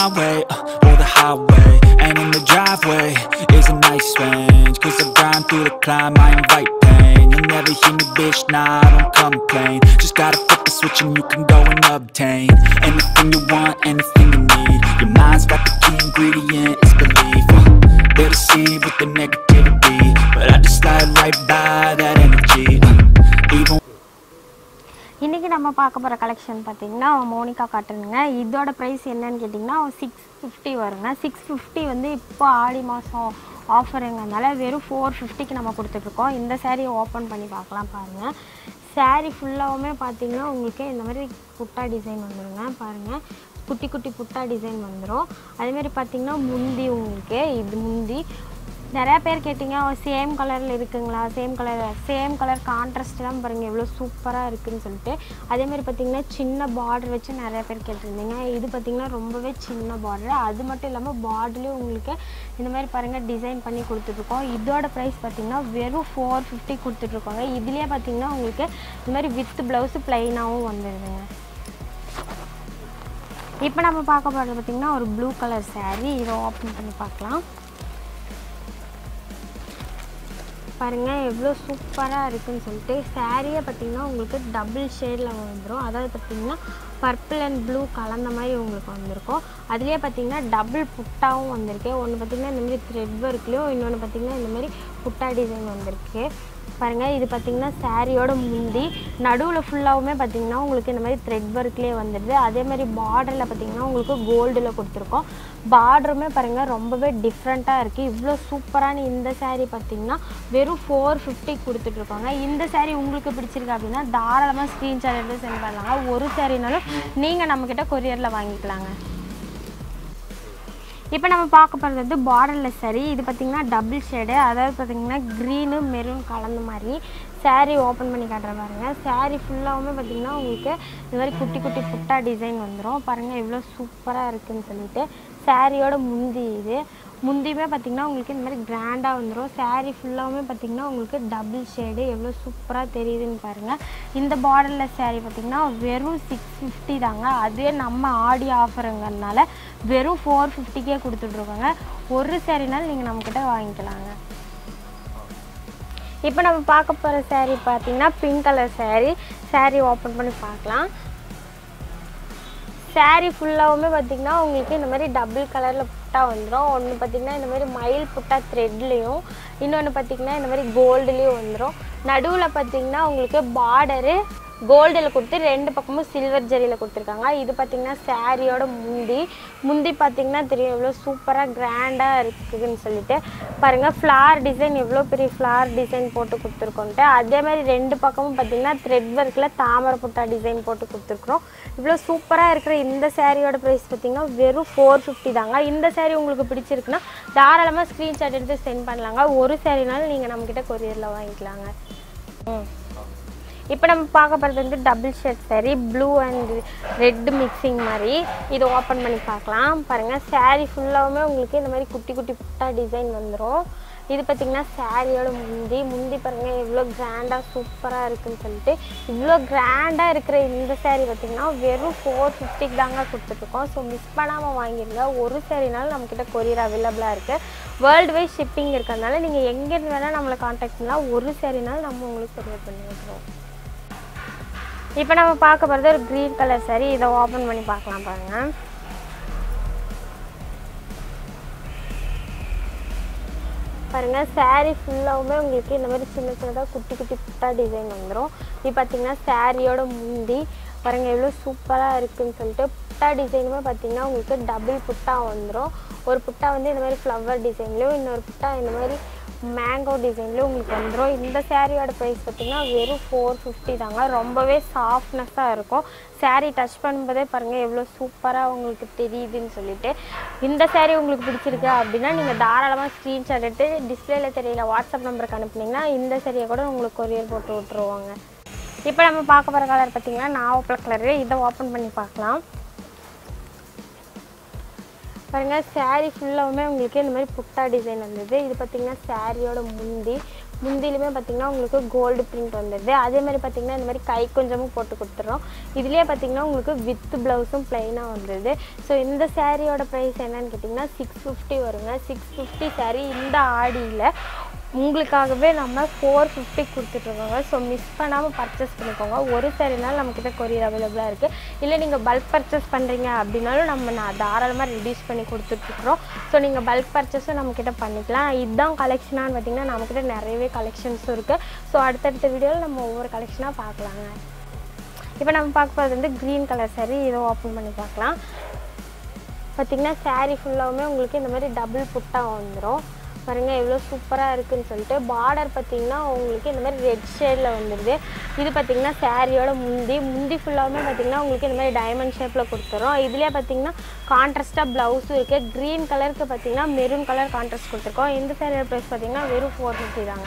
my way uh, or the highway. And in the driveway is a nice range. Cause I grind through the climb, I invite pain. You'll never hear me, bitch, nah, I don't complain. Just gotta flip the switch and you can go and obtain anything you want, anything you need. Your mind's got the key ingredient, it's belief. Uh, they deceive with the negativity, but I just slide right by that energy. Uh, even இன்றைக்கி நம்ம பார்க்க போகிற collection பார்த்தீங்கன்னா Monica காட்டனுங்க இதோட price என்னன்னு கேட்டிங்கன்னா six fifty வருங்க six fifty வந்து இப்போ ஆடி மாதம் ஆஃபருங்கனால வெறும் ஃபோர் ஃபிஃப்டிக்கு நம்ம கொடுத்துட்ருக்கோம் இந்த saree ஓப்பன் பண்ணி பார்க்கலாம் பாருங்கள் saree ஃபுல்லாகவுமே பார்த்தீங்கன்னா உங்களுக்கு இந்த மாதிரி புட்டா டிசைன் வந்துருங்க பாருங்கள் குட்டி குட்டி புட்டா டிசைன் வந்துடும் அதேமாதிரி பார்த்தீங்கன்னா முந்தி உங்களுக்கு இது முந்தி நிறையா பேர் கேட்டிங்க சேம் கலரில் இருக்குங்களா சேம் கலர் சேம் கலர் கான்ட்ராஸ்ட்லாம் பாருங்கள் எவ்வளோ சூப்பராக இருக்குன்னு சொல்லிட்டு அதேமாதிரி பார்த்தீங்கன்னா சின்ன பார்டர் வச்சு நிறைய பேர் கேட்டிருந்தீங்க இது பார்த்தீங்கன்னா ரொம்பவே சின்ன பார்டர் அது மட்டும் இல்லாமல் பார்டர்லேயும் உங்களுக்கு இந்த மாதிரி பாருங்கள் டிசைன் பண்ணி கொடுத்துட்ருக்கோம் இதோட ப்ரைஸ் பார்த்தீங்கன்னா வெறும் ஃபோர் ஃபிஃப்டி கொடுத்துட்ருக்கோங்க இதுலேயே பார்த்தீங்கன்னா உங்களுக்கு இந்த மாதிரி வித் ப்ளவுஸு ப்ளைனாகவும் வந்துடுதுங்க இப்போ நம்ம பார்க்க போகிறது பார்த்தீங்கன்னா ஒரு ப்ளூ கலர் saree இதை ஓப்பன் பண்ணி பார்க்கலாம் பாருங்கள் எவ்வளோ சூப்பராக இருக்குன்னு சொல்லிட்டு சாரியே பார்த்தீங்கன்னா உங்களுக்கு டபுள் ஷேடில் வந்துடும் அதாவது பார்த்தீங்கன்னா பர்பிள் அண்ட் ப்ளூ கலந்த மாதிரி உங்களுக்கு வந்திருக்கும் அதுலேயே பார்த்தீங்கன்னா டபுள் புட்டாவும் வந்திருக்கு ஒன்று பார்த்தீங்கன்னா இந்த மாதிரி த்ரெட் ஒர்க்லேயும் இன்னொன்று பார்த்தீங்கன்னா இந்த மாதிரி புட்டா டிசைன் வந்திருக்கு பாருங்கள் இது பார்த்தீங்கன்னா சாரியோட முந்தி நடுவில் ஃபுல்லாகவுமே பார்த்தீங்கன்னா உங்களுக்கு இந்த மாதிரி த்ரெட் ஒர்க்லேயே வந்துடுது அதே மாதிரி பார்டரில் பார்த்தீங்கன்னா உங்களுக்கு கோல்டில் கொடுத்துருக்கோம் பார்டருமே பாருங்கள் ரொம்பவே டிஃப்ரெண்ட்டாக இருக்குது இவ்வளோ சூப்பரான இந்த saree பார்த்தீங்கன்னா வெறும் ஃபோர் ஃபிஃப்டி கொடுத்துட்ருக்காங்க இந்த saree உங்களுக்கு பிடிச்சிருக்கு அப்படின்னா தாராளமாக ஸ்க்ரீன்ஷாட் எடுத்து சென்ட் பண்ணலாங்க ஒரு சாரினாலும் நீங்கள் நம்மக்கிட்ட கொரியரில் வாங்கிக்கலாங்க இப்போ நம்ம பார்க்க போகிறது வந்து பார்டரில் சரி இது பார்த்திங்கன்னா டபுள் ஷேடு அதாவது பார்த்திங்கன்னா க்ரீனு மெரூன் கலந்த மாதிரி saree ஓப்பன் பண்ணி காட்டுற பாருங்க saree ஃபுல்லாகவுமே பார்த்திங்கன்னா உங்களுக்கு இந்த மாதிரி குட்டி குட்டி புட்டா டிசைன் வந்துடும் பாருங்கள் எவ்வளோ சூப்பராக இருக்குன்னு சொல்லிட்டு சாரியோட முந்தி இது முந்தியுமே பார்த்திங்கன்னா உங்களுக்கு இந்த மாதிரி கிராண்டாக வந்துடும் saree ஃபுல்லாகவுமே பார்த்திங்கன்னா உங்களுக்கு டபுள் ஷேடு எவ்வளோ சூப்பராக தெரியுதுன்னு பாருங்கள் இந்த பார்டரில் saree பார்த்திங்கன்னா வெறும் சிக்ஸ் ஃபிஃப்டி தாங்க அதுவே நம்ம ஆடி ஆஃபருங்கிறதுனால வெறும் ஃபோர் ஃபிஃப்டிக்கே கொடுத்துட்ருக்கோங்க ஒரு சாரினாலும் நீங்கள் நம்மக்கிட்ட வாங்கிக்கலாங்க இப்போ நம்ம பார்க்க போகிற saree பார்த்தீங்கன்னா pink colour saree saree open பண்ணி பார்க்கலாம் saree ஃபுல்லாகவுமே பார்த்தீங்கன்னா உங்களுக்கு இந்த மாதிரி டபுள் கலரில் புட்டா வந்துடும் ஒன்று பார்த்தீங்கன்னா இந்த மாதிரி மயில் புட்டா த்ரெட்லேயும் இன்னொன்று பார்த்தீங்கன்னா இந்த மாதிரி கோல்டுலேயும் வந்துடும் நடுவில் பார்த்தீங்கன்னா உங்களுக்கு பார்டரு கோல்டில் கொடுத்து ரெண்டு பக்கமும் சில்வர் ஜரியில் கொடுத்துருக்காங்க இது பார்த்தீங்கன்னா சாரியோட முந்தி முந்தி பார்த்தீங்கன்னா தெரியும் எவ்வளோ சூப்பராக கிராண்டாக இருக்குதுன்னு சொல்லிட்டு பாருங்கள் ஃப்ளார் டிசைன் எவ்வளோ பெரிய ஃப்ளார் டிசைன் போட்டு கொடுத்துருக்கோன்ட்டு அதே மாதிரி ரெண்டு பக்கமும் பார்த்தீங்கன்னா த்ரெட் ஒர்க்கில் தாமரை புட்டா டிசைன் போட்டு கொடுத்துருக்குறோம் இவ்வளோ சூப்பராக இருக்கிற இந்த சாரியோட ப்ரைஸ் பார்த்தீங்கன்னா வெறும் ஃபோர் ஃபிஃப்டி தாங்க இந்த saree உங்களுக்கு பிடிச்சிருக்குன்னா தாராளமாக ஸ்க்ரீன்ஷாட் எடுத்து சென்ட் பண்ணலாங்க ஒரு சாரினாலும் நீங்கள் நம்மக்கிட்ட கொரியரில் வாங்கிக்கலாங்க ம் இப்போ நம்ம பார்க்க போகிறது வந்து double shirt saree blue and red mixing மாதிரி இதை ஓப்பன் பண்ணி பார்க்கலாம் பாருங்கள் saree ஃபுல்லாகவுமே உங்களுக்கு இந்த மாதிரி குட்டி குட்டி புட்டா டிசைன் வந்துடும் இது பார்த்திங்கன்னா சாரியோட முந்தி முந்தி பாருங்கள் எவ்வளோ கிராண்டாக சூப்பராக இருக்குன்னு சொல்லிட்டு இவ்வளோ கிராண்டாக இருக்கிற இந்த saree பார்த்திங்கன்னா வெறும் ஃபோர் ஃபிஃப்டிக்கு தாங்க கொடுத்துட்ருக்கோம் ஸோ மிஸ் பண்ணாமல் வாங்கிடுங்க ஒரு சாரினாலும் நம்மக்கிட்ட கொரியர் அவைலபிளாக இருக்குது வேர்ல்டு வைஸ் ஷிப்பிங் இருக்கிறதுனால நீங்கள் எங்கேருந்து வேணால் நம்மளை காண்டாக்ட் பண்ணலாம் ஒரு சாரினாலும் நம்ம உங்களுக்கு கொரியர் பண்ணி வைக்கிறோம் இப்போ நம்ம பார்க்க போகிறது ஒரு க்ரீன் கலர் saree இதை ஓப்பன் பண்ணி பார்க்கலாம் பாருங்கள் பாருங்கள் saree ஃபுல்லாகவுமே உங்களுக்கு இந்த மாதிரி சின்ன சின்னதாக குட்டி குட்டி புட்டா டிசைன் வந்துடும் இது பார்த்தீங்கன்னா சாரியோட முந்தி பாருங்கள் எவ்வளோ சூப்பராக இருக்குன்னு சொல்லிட்டு புட்டா டிசைனுமே பார்த்தீங்கன்னா உங்களுக்கு டபுள் புட்டா வந்துடும் ஒரு புட்டா வந்து இந்த மாதிரி ஃப்ளவர் டிசைன்லேயும் இன்னொரு புட்டா இந்த மாதிரி மேங்கோ டிசைன்லேயும் உங்களுக்கு வந்துடும் இந்த சாரியோட ப்ரைஸ் பார்த்தீங்கன்னா வெறும் ஃபோர் ஃபிஃப்டி தாங்க ரொம்பவே சாஃப்ட்னஸாக இருக்கும் saree டச் பண்ணும்போதே பாருங்கள் எவ்வளோ சூப்பராக உங்களுக்கு தெரியுதுன்னு சொல்லிட்டு இந்த saree உங்களுக்கு பிடிச்சிருக்கு அப்படின்னா நீங்கள் தாராளமாக ஸ்க்ரீன்ஷாட் எடுத்து டிஸ்பிளேல தெரியல வாட்ஸ்அப் நம்பருக்கு அனுப்புனீங்கன்னா இந்த சாரியை கூட உங்களுக்கு கொரியர் போட்டு விட்ருவாங்க இப்போ நம்ம பார்க்க போகிற கலர் பார்த்தீங்கன்னா நாவப்பழ கலரு இதை ஓப்பன் பண்ணி பார்க்கலாம் பாருங்கள் saree ஃபுல்லாகவுமே உங்களுக்கு இந்த மாதிரி புட்டா டிசைன் வந்தது இது பார்த்தீங்கன்னா சாரியோட முந்தி முந்திலுமே பார்த்தீங்கன்னா உங்களுக்கு கோல்டு பிரிண்ட் வந்துடுது அதே மாதிரி பார்த்தீங்கன்னா இந்த மாதிரி கை கொஞ்சமும் போட்டு கொடுத்துட்றோம் இதுலேயே பார்த்தீங்கன்னா உங்களுக்கு வித் ப்ளவுஸும் ப்ளைனாக வந்துடுது ஸோ இந்த சாரியோட ப்ரைஸ் என்னன்னு கேட்டிங்கன்னா சிக்ஸ் ஃபிஃப்டி வருங்க சிக்ஸ் ஃபிஃப்டி சாரீ இந்த ஆடியில் உங்களுக்காகவே நம்ம ஃபோர் ஃபிஃப்டி கொடுத்துட்ருக்கோங்க ஸோ மிஸ் பண்ணாமல் பர்ச்சேஸ் பண்ணிக்கோங்க ஒரு சாரினாலும் நம்மக்கிட்ட கொரியர் அவைலபிளாக இருக்குது இல்லை நீங்கள் பல்க் பர்ச்சேஸ் பண்ணுறீங்க அப்படின்னாலும் நம்ம நான் தாராளமாக ரிடியூஸ் பண்ணி கொடுத்துட்ருக்குறோம் ஸோ நீங்கள் பல்க் பர்ச்சேஸும் நம்மக்கிட்ட பண்ணிக்கலாம் இதுதான் கலெக்ஷனான்னு பார்த்தீங்கன்னா நம்மக்கிட்ட நிறையவே கலெக்ஷன்ஸும் இருக்குது ஸோ அடுத்தடுத்த வீடியோவில் நம்ம ஒவ்வொரு கலெக்ஷனாக பார்க்கலாங்க இப்போ நம்ம பார்க்க போகிறது வந்து க்ரீன் கலர் saree இதை ஓப்பன் பண்ணி பார்க்கலாம் பார்த்திங்கன்னா saree ஃபுல்லாகவுமே உங்களுக்கு இந்த மாதிரி டபுள் புட்டா வந்துடும் பாருங்க எவ்வளோ சூப்பராக இருக்குன்னு சொல்லிட்டு பார்டர் பார்த்தீங்கன்னா உங்களுக்கு இந்த மாதிரி ரெட் ஷேடில் வந்துடுது இது பார்த்தீங்கன்னா சாரியோட முந்தி முந்தி ஃபுல்லாகவுமே பார்த்தீங்கன்னா உங்களுக்கு இந்த மாதிரி டைமண்ட் ஷேப்பில் கொடுத்துறோம் இதுலேயே பார்த்தீங்கன்னா கான்ட்ராஸ்ட்டாக ப்ளவுஸும் இருக்குது க்ரீன் கலருக்கு பார்த்தீங்கன்னா மெரூன் கலர் கான்ட்ராஸ்ட் கொடுத்துருக்கோம் இந்த சாரியோட ப்ரைஸ் பார்த்தீங்கன்னா வெறும் ஃபோர் ஃபிஃப்டி தாங்க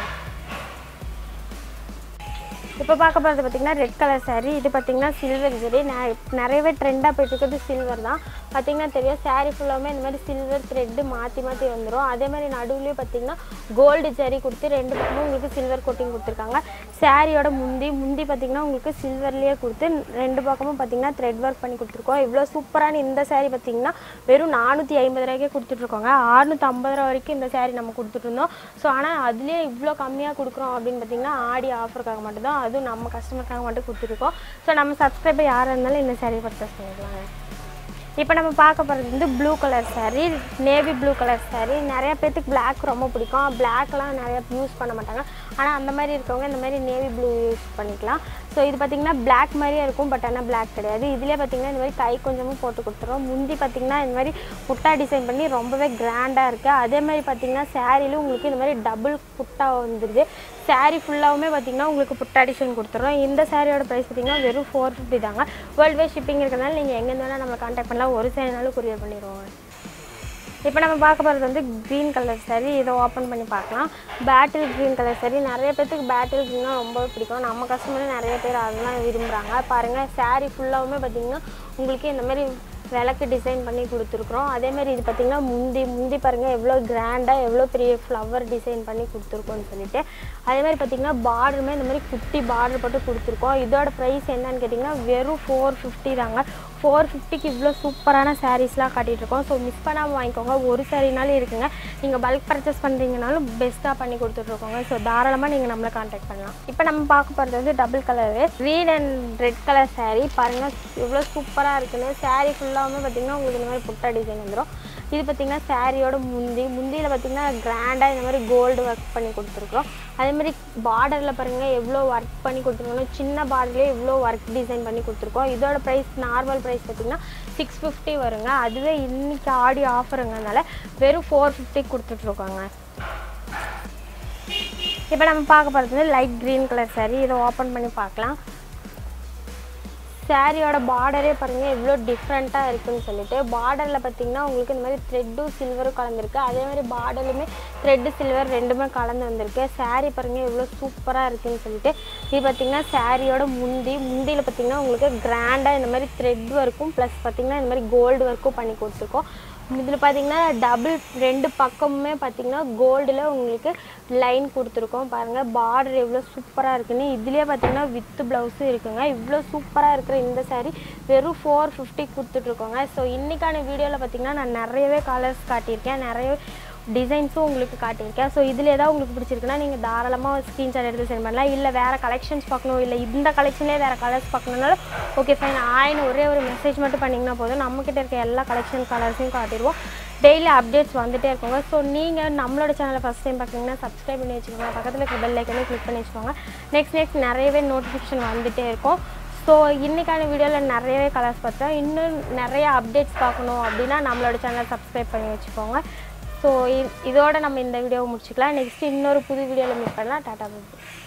இப்போ பார்க்க போகிறது பார்த்தீங்கன்னா ரெட் கலர் saree இது பார்த்தீங்கன்னா சில்வர் சரி நிறையவே ட்ரெண்டாக போயிட்டு இருக்கிறது சில்வர் தான் பார்த்தீங்கன்னா தெரியும் saree ஃபுல்லாமே இந்த மாதிரி சில்வர் த்ரெட்டு மாற்றி மாற்றி வந்துடும் அதே மாதிரி நடுவுலேயும் பார்த்தீங்கன்னா கோல்டு ஜரி கொடுத்து ரெண்டு பக்கமும் உங்களுக்கு சில்வர் கோட்டிங் கொடுத்துருக்காங்க சாரியோட முந்தி முந்தி பார்த்தீங்கன்னா உங்களுக்கு சில்வர்லேயே கொடுத்து ரெண்டு பக்கமும் பார்த்தீங்கன்னா த்ரெட் ஒர்க் பண்ணி கொடுத்துருக்கோம் இவ்வளோ சூப்பரான இந்த saree பார்த்தீங்கன்னா வெறும் நானூற்றி ஐம்பது ரூபாய்க்கே கொடுத்துட்ருக்கோங்க அறுநூற்றி ஐம்பது ரூபா வரைக்கும் இந்த saree நம்ம கொடுத்துட்டு இருந்தோம் ஸோ ஆனால் அதுலேயே இவ்வளோ கம்மியாக கொடுக்குறோம் அப்படின்னு பார்த்தீங்கன்னா ஆடி ஆஃபருக்காக மட்டும்தான் அதுவும் நம்ம கஸ்டமருக்காக மட்டும் கொடுத்துருக்கோம் ஸோ நம்ம சப்ஸ்கிரைபர் யாராக இருந்தாலும் இந்த saree பர்ச்சேஸ் பண்ணிக்கலாங்க இப்போ நம்ம பார்க்க போகிறது வந்து blue colour saree navy blue colour saree நிறைய பேர்த்துக்கு Black ரொம்ப பிடிக்கும் பிளாக்லாம் நிறைய யூஸ் பண்ண மாட்டாங்க ஆனால் அந்த மாதிரி இருக்கவங்க இந்த மாதிரி நேவி ப்ளூ யூஸ் பண்ணிக்கலாம் ஸோ இது பார்த்திங்கன்னா Black மாதிரியே இருக்கும் பட் ஆனால் Black கிடையாது இதுலேயே பார்த்திங்கன்னா இந்த மாதிரி கை கொஞ்சமும் போட்டு கொடுத்துருவோம் முந்தி பார்த்திங்கன்னா இந்த மாதிரி புட்டா டிசைன் பண்ணி ரொம்பவே கிராண்டாக இருக்குது அதே மாதிரி பார்த்திங்கன்னா சாரிலும் உங்களுக்கு இந்த மாதிரி டபுள் புட்டா வந்துடுது saree ஃபுல்லாகவுமே பார்த்திங்கன்னா உங்களுக்கு புட்டா டிசைன் கொடுத்துறோம் இந்த சாரியோட ப்ரைஸ் பார்த்திங்கன்னா வெறும் ஃபோர் ஃபிஃப்டி தாங்க வேர்ல்டு வைட் ஷிப்பிங் இருக்கிறதுனால நீங்கள் எங்கே இருந்தாலும் நம்ம கான்டாக்ட் பண்ணலாம் ஒரு சாரினாலும் கொரியர் பண்ணிடுவோங்க இப்போ நம்ம பார்க்க போகிறது வந்து க்ரீன் கலர் saree இதை ஓப்பன் பண்ணி பார்க்கலாம் பேட்டில் க்ரீன் கலர் saree நிறைய பேர்த்துக்கு பேட்டில் க்ரீனா ரொம்பவே பிடிக்கும் நம்ம கஸ்டமர் நிறைய பேர் அதெல்லாம் விரும்புகிறாங்க பாருங்கள் saree ஃபுல்லாகவுமே பார்த்திங்கன்னா உங்களுக்கு இந்த மாதிரி விளக்கு டிசைன் பண்ணி கொடுத்துருக்குறோம் அதேமாதிரி இது பார்த்திங்கன்னா முந்தி முந்தி பாருங்கள் எவ்வளோ கிராண்டாக எவ்வளோ பெரிய ஃப்ளவர் டிசைன் பண்ணி கொடுத்துருக்கோன்னு சொல்லிட்டு அதே மாதிரி பார்த்திங்கன்னா பார்டருமே இந்த மாதிரி குட்டி பார்டர் போட்டு கொடுத்துருக்கோம் இதோட ப்ரைஸ் என்னன்னு கேட்டிங்கன்னா வெறும் ஃபோர் ஃபிஃப்டி தாங்க ஃபோர் ஃபிஃப்டிக்கு இவ்வளோ சூப்பரான சாரீஸ்லாம் காட்டிகிட்ருக்கோம் ஸோ மிஸ் பண்ணாமல் வாங்கிக்கோங்க ஒரு சாரினாலும் இருக்குங்க நீங்கள் பல்க் பர்ச்சேஸ் பண்ணுறீங்கனாலும் பெஸ்ட்டாக பண்ணி கொடுத்துட்ருக்கோங்க ஸோ தாராளமாக நீங்கள் நம்மளை காண்டாக்ட் பண்ணலாம் இப்போ நம்ம பார்க்க போகிறது வந்து double colour green and red colour saree பாருங்கள் எவ்வளோ சூப்பராக இருக்குன்னு saree ஃபுல்லாமே பார்த்திங்கன்னா உங்களுக்கு இந்த மாதிரி புட்டா டிசைன் வந்துடும் இது பார்த்திங்கன்னா சாரியோட முந்தி முந்தியில் பார்த்திங்கன்னா கிராண்டாக இந்த மாதிரி கோல்டு ஒர்க் பண்ணி கொடுத்துருக்குறோம் அதே மாதிரி பார்டரில் பாருங்கள் எவ்வளோ ஒர்க் பண்ணி கொடுத்துருக்கோம் சின்ன பார்டர்லேயே எவ்வளோ ஒர்க் டிசைன் பண்ணி கொடுத்துருக்கோம் இதோட ப்ரைஸ் நார்மல் ப்ரைஸ் பார்த்திங்கன்னா சிக்ஸ் ஃபிஃப்டி வருங்க அதுவே இன்னைக்கு ஆடி ஆஃபருங்கனால வெறும் ஃபோர் ஃபிஃப்டி கொடுத்துட்ருக்கோங்க இப்போ நம்ம பார்க்க போகிறது வந்து லைட் க்ரீன் கலர் saree இதை ஓப்பன் பண்ணி பார்க்கலாம் சாரியோட பார்டரே பாருங்கள் எவ்வளோ டிஃப்ரெண்ட்டாக இருக்குன்னு சொல்லிட்டு பார்டரில் பார்த்தீங்கன்னா உங்களுக்கு இந்த மாதிரி த்ரெட்டும் சில்வரும் கலந்துருக்கு அதே மாதிரி பார்டர்லையுமே த்ரெட்டு சில்வர் ரெண்டுமே கலந்து வந்திருக்கு saree பாருங்கள் எவ்வளோ சூப்பராக இருக்குன்னு சொல்லிட்டு இது பார்த்தீங்கன்னா சாரியோட முந்தி முந்தியில் பார்த்தீங்கன்னா உங்களுக்கு கிராண்டாக இந்த மாதிரி த்ரெட் ஒர்க்கும் ப்ளஸ் பார்த்தீங்கன்னா இந்த மாதிரி கோல்டு ஒர்க்கும் பண்ணி கொடுத்துருக்கோம் இதில் பார்த்தீங்கன்னா டபுள் ரெண்டு பக்கமுமே பார்த்தீங்கன்னா கோல்டில் உங்களுக்கு லைன் கொடுத்துருக்கோம் பாருங்கள் பார்டர் எவ்வளோ சூப்பராக இருக்குன்னு இதுலேயே பார்த்தீங்கன்னா வித்து ப்ளவுஸும் இருக்குங்க இவ்வளோ சூப்பராக இருக்கிற இந்த saree வெறும் ஃபோர் ஃபிஃப்டி கொடுத்துட்ருக்கோங்க ஸோ இன்றைக்கான வீடியோவில் பார்த்தீங்கன்னா நான் நிறையவே கலர்ஸ் காட்டியிருக்கேன் நிறைய டிசைன்ஸும் உங்களுக்கு காட்டியிருக்கேன் ஸோ இதில் ஏதாவது உங்களுக்கு பிடிச்சிருக்குன்னா நீங்கள் தாராளமாக ஸ்க்ரீன்ஷாட் எடுத்து சென்ட் பண்ணலாம் இல்லை வேறு கலெக்ஷன்ஸ் பார்க்கணும் இல்லை இந்த கலெக்ஷன்லேயே வேறு கலர்ஸ் பார்க்கணுன்னாலும் ஓகே ஃபைன் ஆயின்னு ஒரே ஒரு மெசேஜ் மட்டும் பண்ணிங்கன்னா போதும் நம்மக்கிட்ட இருக்க எல்லா கலெக்ஷன் கலர்ஸையும் காட்டிடுவோம் டெய்லி அப்டேட்ஸ் வந்துட்டே இருக்குங்க ஸோ நீங்கள் நம்மளோட சேனலை ஃபஸ்ட் டைம் பார்க்குறீங்கன்னா சப்ஸ்கிரைப் பண்ணி வச்சுக்கோங்க பக்கத்தில் இருக்க பெல் ஐக்கனே கிளிக் பண்ணி வச்சுக்கோங்க நெக்ஸ்ட் நெக்ஸ்ட் நிறையவே நோட்டிஃபிகேஷன் வந்துட்டே இருக்கும் ஸோ இன்றைக்கான வீடியோவில் நிறையவே கலர்ஸ் பார்த்தோம் இன்னும் நிறைய அப்டேட்ஸ் பார்க்கணும் அப்படின்னா நம்மளோட சேனலை சப்ஸ்கிரைப் பண்ணி வச்சுக்கோங்க ஸோ இதோட நம்ம இந்த வீடியோவை முடிச்சுக்கலாம் நெக்ஸ்ட் இன்னொரு புது வீடியோவில் மீட் பண்ணலாம் டாட்டா பாய்